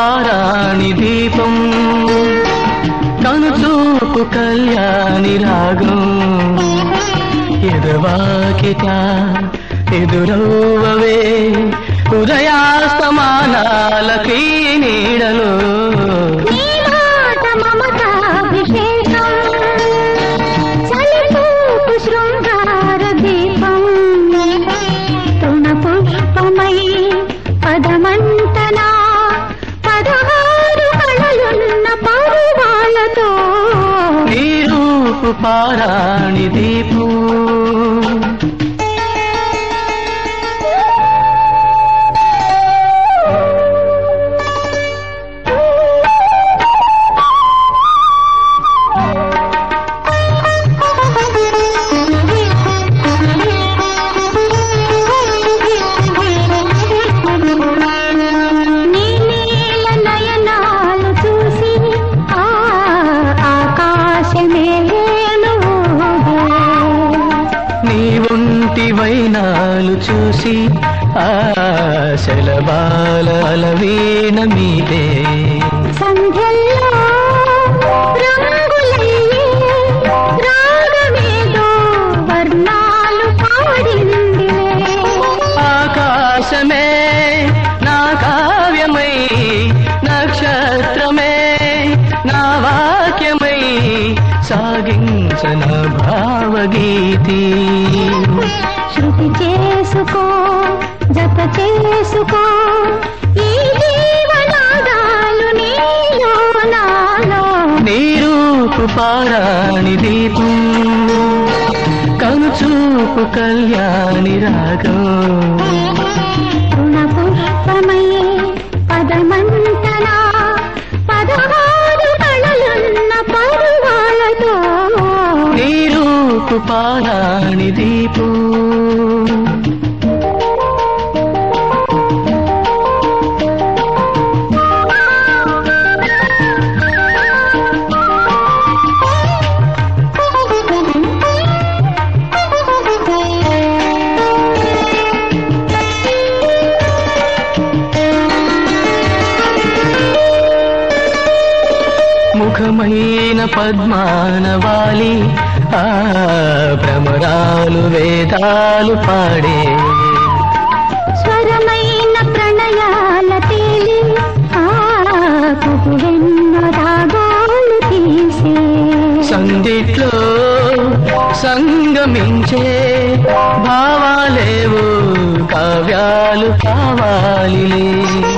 పారాణి దీపం కనుచూపు కళ్యాణి రాగం ఎదవాకిట ఎదురవ్వవే ఉదయాస్తమానాలకి నీడలో నీలాట మమతాభిషేకం చలిపూపు శృంగార దీపం తృణ పుష్పమై పదమంతనా పదహారు కళలున్న పరువాలతో నీ రూపు పారాణి దీపం నీ నీల నయనాలు చూసి ఆ ఆకాశమే వేణువుగా. నీ ఒంటి వైనాలు చూసి ఆశలబాల అలవీణ మీదే సంధ్యల్లో రంగులయ్యే రాగమేదో వర్ణాలు పాడిందిలే ఆకాశమే నా కావ్యమై నక్షత్రమే నా వాక్యమై సాగించన భావగీతి శృతి చేసుకో జత చేసుకో ఈ జీవనాదాలు నీలో నాలో నీ రూపు పారాణి దీపం కనుచూపు కళ్యాణి రాగం రుణ పుష్పమయే పదమంతనా పదహారు కళలున్న పరువాలతో నీ రూపు పారాణి దీపం ముఖమైన పద్మానవాలి ఆ భ్రమరాలు వేదాలు పాడే స్వరమైన ప్రణయాల తేలి ఆ కుహువెన్న రాగాలు తీసే సందిట్లో సంగమించే భావాలేవు కావ్యాలు కావాలిలే